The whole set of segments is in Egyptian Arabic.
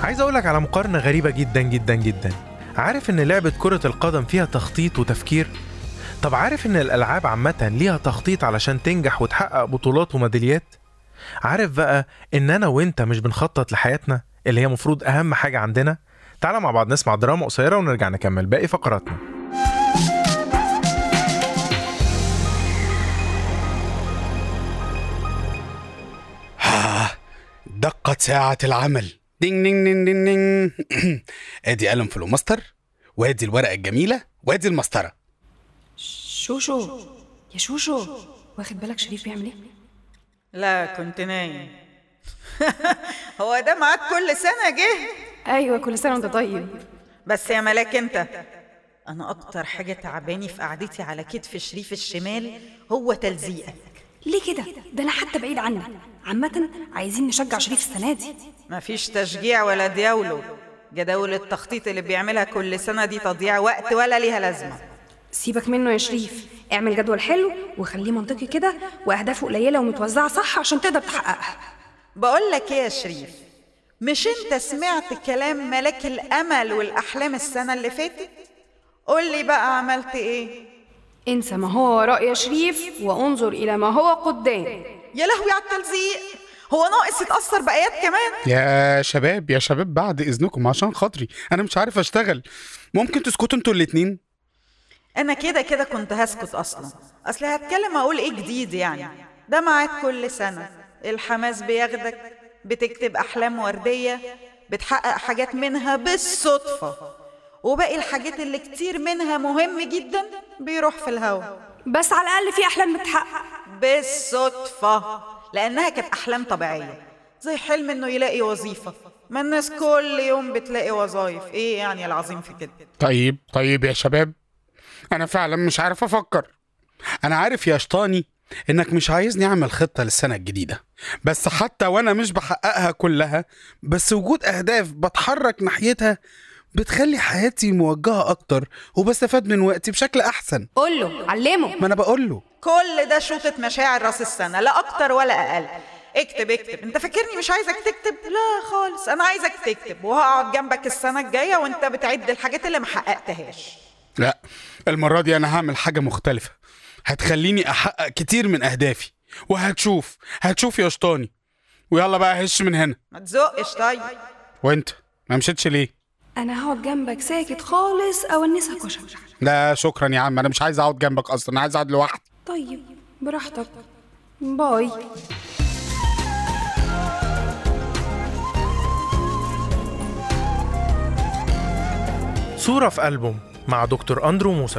عايز أقولك على مقارنة غريبة جدا جدا جدا عارف إن لعبة كرة القدم فيها تخطيط وتفكير؟ طب عارف إن الألعاب عامة ليها تخطيط علشان تنجح وتحقق بطولات وميداليات؟ عارف بقى إن أنا وإنت مش بنخطط لحياتنا اللي هي مفروض أهم حاجة عندنا؟ تعالى مع بعض نسمع دراما قصيرة ونرجع نكمل باقي فقراتنا آه دقت ساعة العمل دينج دينج دينج دينج دينج ادي قلم فلوماستر وادي الورقة الجميلة وادي المسطرة شوشو يا شوشو واخد بالك شريف بيعمل ايه؟ لا كنت نايم هو ده معاك كل سنة جه ايوه كل سنه وانت طيب بس يا ملاك انت انا اكتر حاجة تعباني في قعدتي على كتف شريف الشمال هو تلزيقك ليه كده؟ ده انا حتى بعيد عنك عامة عايزين نشجع شريف السنة دي مفيش تشجيع ولا دياولو جداول التخطيط اللي بيعملها كل سنة دي تضييع وقت ولا ليها لازمة سيبك منه يا شريف اعمل جدول حلو وخليه منطقي كده واهدافه قليلة ومتوزعة صح عشان تقدر تحققها بقول لك ايه يا شريف مش انت سمعت كلام ملاك الامل والاحلام السنة اللي فاتت قول لي بقى عملت ايه انسى ما هو وراء يا شريف وانظر الى ما هو قدام يا لهوي على التلزيق هو ناقص يتأثر بآيات كمان يا شباب يا شباب بعد اذنكم عشان خاطري انا مش عارف اشتغل ممكن تسكتوا انتوا الاتنين انا كده كده كنت هسكت اصلا اصل هتكلم اقول ايه جديد يعني ده معاك كل سنة الحماس بياخدك بتكتب احلام وردية بتحقق حاجات منها بالصدفة وباقي الحاجات اللي كتير منها مهم جدا بيروح في الهوا بس على الاقل في احلام بتحقق بالصدفة لأنها كانت أحلام طبيعية زي حلم إنه يلاقي وظيفة ما الناس كل يوم بتلاقي وظايف إيه يعني العظيم في كده طيب طيب يا شباب انا فعلا مش عارف افكر انا عارف يا شطاني انك مش عايزني اعمل خطة للسنة الجديدة بس حتى وانا مش بحققها كلها بس وجود اهداف بتحرك ناحيتها بتخلي حياتي موجهة اكتر وبستفاد من وقتي بشكل احسن قول له علمه ما انا بقول له كل ده شوطة مشاعر راس السنة لا أكتر ولا أقل اكتب اكتب انت فاكرني مش عايزك تكتب لا خالص انا عايزك تكتب وهقعد جنبك السنه الجايه وانت بتعد الحاجات اللي ما حققتهاش لا المرة دي أنا هعمل حاجة مختلفة هتخليني أحقق كتير من أهدافي وهتشوف هتشوف يا شطاني ويلا بقى هش من هنا ما تزقش طيب وانت ما مشيتش ليه انا هقعد جنبك ساكت خالص اونسها كشك لا شكرا يا عم انا مش عايز اقعد جنبك اصلا انا عايز اقعد لوحدي طيب براحتك باي صورة في ألبوم مع دكتور أندرو موسى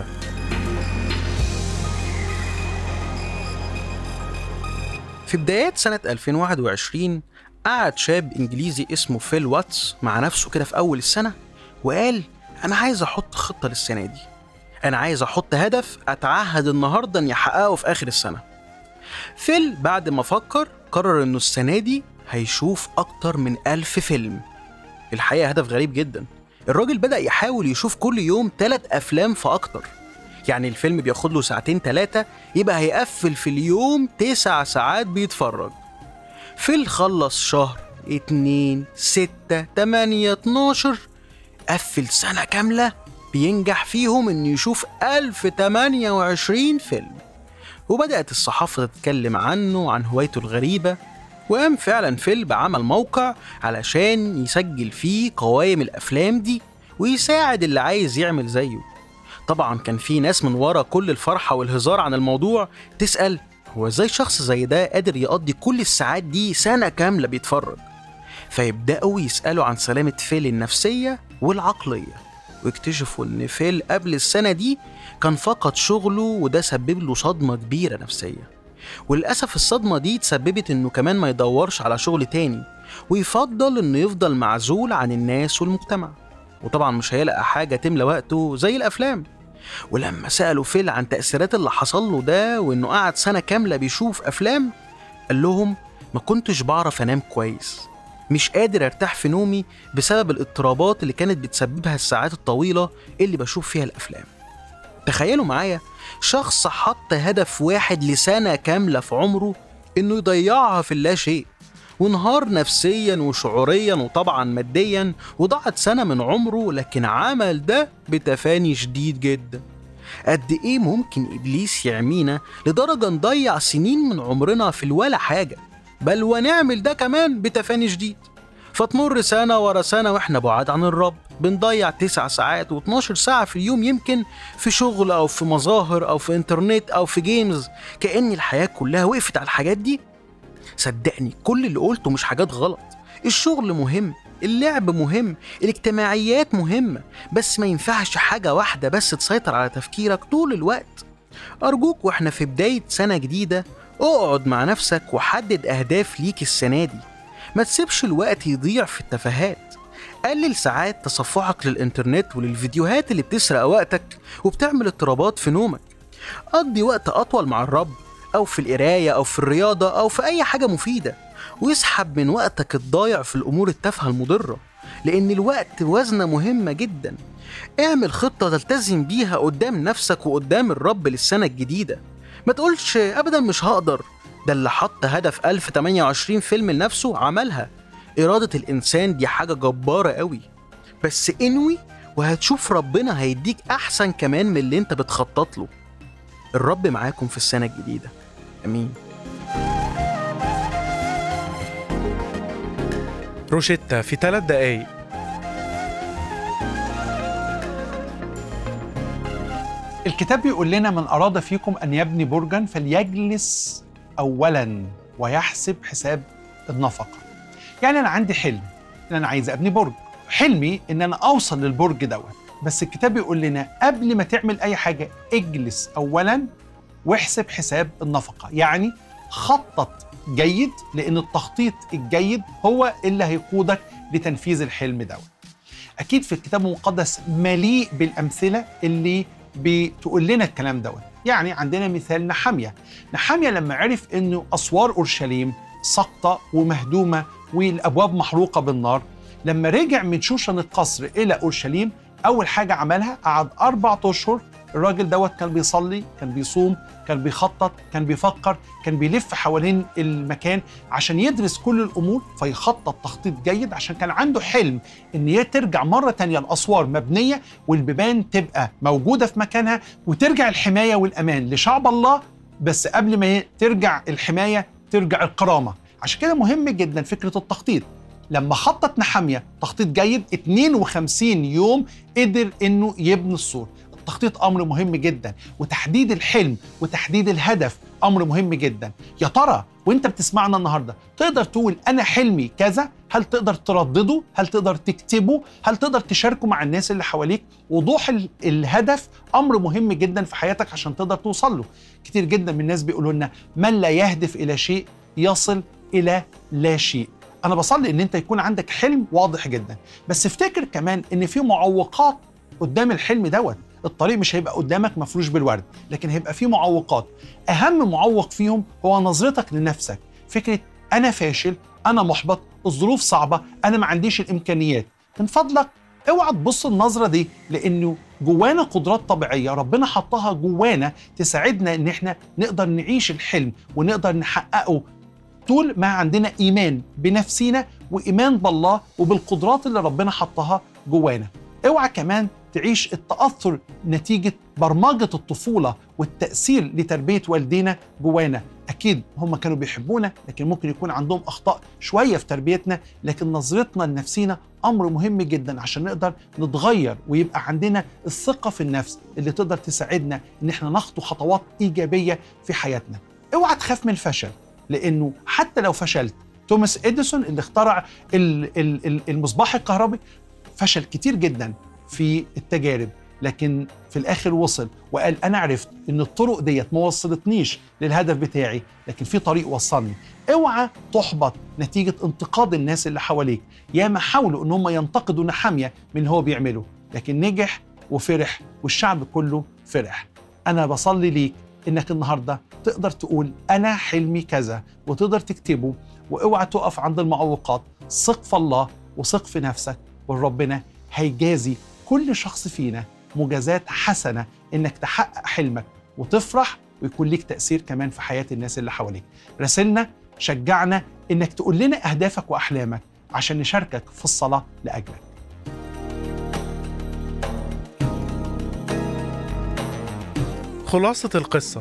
في بدايات سنة 2021 قعد شاب إنجليزي اسمه فيل واتس مع نفسه كده في أول السنة وقال أنا عايز أحط خطة للسنة دي أنا عايز أحط هدف أتعهد النهاردة إني أحققه في آخر السنة فيل بعد ما فكر قرر إنه السنة دي هيشوف أكتر من ألف فيلم الحقيقة هدف غريب جدا الراجل بدأ يحاول يشوف كل يوم ثلاث أفلام فأكتر يعني الفيلم بياخد له ساعتين تلاتة يبقى هيقفل في اليوم تسع ساعات بيتفرج فيل خلص شهر اتنين ستة تمانية اتناشر قفل سنة كاملة بينجح فيهم انه يشوف ألف تمانية وعشرين فيلم وبدأت الصحافة تتكلم عنه وعن هوايته الغريبة وقام فعلا فيل بعمل موقع علشان يسجل فيه قوائم الأفلام دي ويساعد اللي عايز يعمل زيه طبعا كان في ناس من ورا كل الفرحة والهزار عن الموضوع تسأل هو ازاي شخص زي ده قادر يقضي كل الساعات دي سنة كاملة بيتفرج فيبدأوا يسألوا عن سلامة فيل النفسية والعقلية ويكتشفوا إن فيل قبل السنة دي كان فقد شغله وده سبب له صدمة كبيرة نفسية وللأسف الصدمة دي تسببت إنه كمان ما يدورش على شغل تاني ويفضل إنه يفضل معزول عن الناس والمجتمع وطبعا مش هيلاقي حاجة تملى وقته زي الأفلام ولما سألوا فيل عن تأثيرات اللي حصل له ده وإنه قعد سنة كاملة بيشوف أفلام قال لهم ما كنتش بعرف أنام كويس مش قادر ارتاح في نومي بسبب الاضطرابات اللي كانت بتسببها الساعات الطويلة اللي بشوف فيها الأفلام تخيلوا معايا شخص حط هدف واحد لسنة كاملة في عمره إنه يضيعها في اللا شيء وانهار نفسيا وشعوريا وطبعا ماديا وضاعت سنة من عمره لكن عمل ده بتفاني شديد جدا قد ايه ممكن ابليس يعمينا لدرجة نضيع سنين من عمرنا في الولا حاجة بل ونعمل ده كمان بتفاني شديد فتمر سنة ورا سنة واحنا بعاد عن الرب بنضيع تسع ساعات و12 ساعة في اليوم يمكن في شغل أو في مظاهر أو في إنترنت أو في جيمز كأن الحياة كلها وقفت على الحاجات دي صدقني كل اللي قلته مش حاجات غلط الشغل مهم اللعب مهم الاجتماعيات مهمة بس ما ينفعش حاجة واحدة بس تسيطر على تفكيرك طول الوقت أرجوك وإحنا في بداية سنة جديدة اقعد مع نفسك وحدد أهداف ليك السنة دي ما تسيبش الوقت يضيع في التفاهات قلل ساعات تصفحك للإنترنت وللفيديوهات اللي بتسرق وقتك وبتعمل اضطرابات في نومك قضي وقت أطول مع الرب أو في القراية أو في الرياضة أو في أي حاجة مفيدة واسحب من وقتك الضايع في الأمور التافهة المضرة لأن الوقت وزنة مهمة جدا اعمل خطة تلتزم بيها قدام نفسك وقدام الرب للسنة الجديدة ما تقولش أبدا مش هقدر ده اللي حط هدف 1028 فيلم لنفسه عملها إرادة الإنسان دي حاجة جبارة قوي بس انوي وهتشوف ربنا هيديك أحسن كمان من اللي انت بتخطط له الرب معاكم في السنة الجديدة أمين روشيتا في ثلاث دقايق الكتاب بيقول لنا من أراد فيكم أن يبني برجا فليجلس أولا ويحسب حساب النفقة يعني أنا عندي حلم إن أنا عايز أبني برج حلمي إن أنا أوصل للبرج دوت بس الكتاب بيقول لنا قبل ما تعمل أي حاجة اجلس أولا واحسب حساب النفقة يعني خطط جيد لأن التخطيط الجيد هو اللي هيقودك لتنفيذ الحلم دوت أكيد في الكتاب المقدس مليء بالأمثلة اللي بتقول لنا الكلام دوت يعني عندنا مثال نحامية نحامية لما عرف انه اسوار اورشليم ساقطه ومهدومه والابواب محروقه بالنار لما رجع من شوشن القصر الى اورشليم اول حاجه عملها قعد اربع اشهر الراجل دوت كان بيصلي كان بيصوم كان بيخطط كان بيفكر كان بيلف حوالين المكان عشان يدرس كل الامور فيخطط تخطيط جيد عشان كان عنده حلم ان هي ترجع مره تانية الاسوار مبنيه والبيبان تبقى موجوده في مكانها وترجع الحمايه والامان لشعب الله بس قبل ما ترجع الحمايه ترجع الكرامه عشان كده مهم جدا فكره التخطيط لما خطط نحاميه تخطيط جيد 52 يوم قدر انه يبني السور التخطيط امر مهم جدا وتحديد الحلم وتحديد الهدف امر مهم جدا يا ترى وانت بتسمعنا النهارده تقدر تقول انا حلمي كذا هل تقدر تردده هل تقدر تكتبه هل تقدر تشاركه مع الناس اللي حواليك وضوح ال- الهدف امر مهم جدا في حياتك عشان تقدر توصل له كتير جدا من الناس بيقولوا لنا من لا يهدف الى شيء يصل الى لا شيء انا بصلي ان انت يكون عندك حلم واضح جدا بس افتكر كمان ان في معوقات قدام الحلم دوت الطريق مش هيبقى قدامك مفروش بالورد لكن هيبقى فيه معوقات اهم معوق فيهم هو نظرتك لنفسك فكره انا فاشل انا محبط الظروف صعبه انا ما عنديش الامكانيات من فضلك اوعى تبص النظره دي لانه جوانا قدرات طبيعيه ربنا حطها جوانا تساعدنا ان احنا نقدر نعيش الحلم ونقدر نحققه طول ما عندنا ايمان بنفسينا وايمان بالله وبالقدرات اللي ربنا حطها جوانا اوعى كمان تعيش التاثر نتيجه برمجه الطفوله والتاثير لتربيه والدينا جوانا اكيد هم كانوا بيحبونا لكن ممكن يكون عندهم اخطاء شويه في تربيتنا لكن نظرتنا لنفسينا امر مهم جدا عشان نقدر نتغير ويبقى عندنا الثقه في النفس اللي تقدر تساعدنا ان احنا نخطو خطوات ايجابيه في حياتنا اوعى تخاف من الفشل لانه حتى لو فشلت توماس اديسون اللي اخترع ال- ال- ال- المصباح الكهربي فشل كتير جدا في التجارب لكن في الاخر وصل وقال انا عرفت ان الطرق ديت ما وصلتنيش للهدف بتاعي لكن في طريق وصلني اوعى تحبط نتيجه انتقاد الناس اللي حواليك ياما حاولوا ان هم ينتقدوا نحاميه من اللي هو بيعمله لكن نجح وفرح والشعب كله فرح انا بصلي ليك انك النهارده تقدر تقول انا حلمي كذا وتقدر تكتبه واوعى تقف عند المعوقات ثق في الله وثق في نفسك وربنا هيجازي كل شخص فينا مجازات حسنه انك تحقق حلمك وتفرح ويكون ليك تاثير كمان في حياه الناس اللي حواليك راسلنا شجعنا إنك تقول لنا أهدافك وأحلامك عشان نشاركك في الصلاة لأجلك خلاصة القصة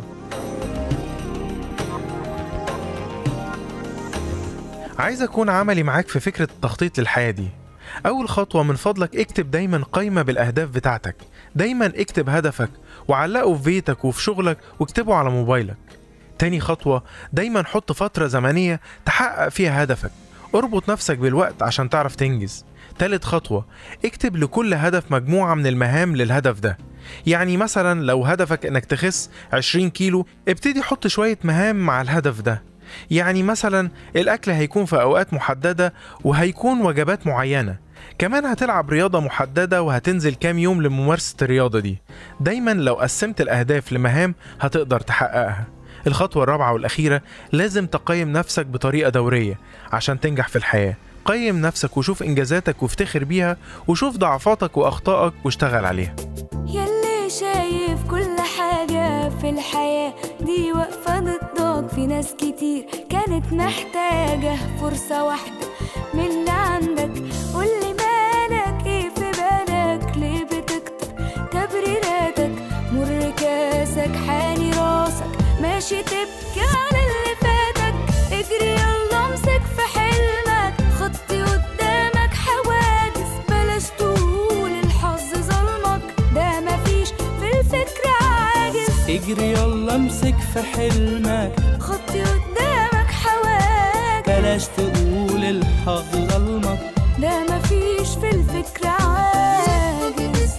عايز أكون عملي معاك في فكرة التخطيط للحياة دي أول خطوة من فضلك اكتب دايما قائمة بالأهداف بتاعتك دايما اكتب هدفك وعلقه في بيتك وفي شغلك واكتبه على موبايلك تاني خطوة دايما حط فترة زمنية تحقق فيها هدفك اربط نفسك بالوقت عشان تعرف تنجز تالت خطوة اكتب لكل هدف مجموعة من المهام للهدف ده يعني مثلا لو هدفك انك تخس 20 كيلو ابتدي حط شوية مهام مع الهدف ده يعني مثلا الأكل هيكون في أوقات محددة وهيكون وجبات معينة كمان هتلعب رياضة محددة وهتنزل كام يوم لممارسة الرياضة دي دايما لو قسمت الأهداف لمهام هتقدر تحققها الخطوة الرابعة والأخيرة لازم تقيم نفسك بطريقة دورية عشان تنجح في الحياة قيم نفسك وشوف إنجازاتك وافتخر بيها وشوف ضعفاتك وأخطائك واشتغل عليها يلي شايف كل حاجة في الحياة دي واقفة ضدك في ناس كتير كانت محتاجة فرصة واحدة من اللي عندك قولي مالك ايه في بالك ليه بتكتر تبريراتك مر كاسك حاني راسك ماشي تبكي على اللي فاتك اجري يلا امسك في حلمك خطي قدامك حواجز بلاش تقول الحظ ظلمك ده مفيش في الفكرة عاجز اجري يلا امسك في حلمك خطي قدامك حواجز بلاش تقول الحظ ظلمك ده مفيش في الفكرة عاجز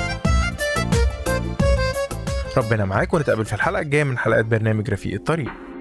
ربنا معاك ونتقابل في الحلقة الجاية من حلقات برنامج رفيق الطريق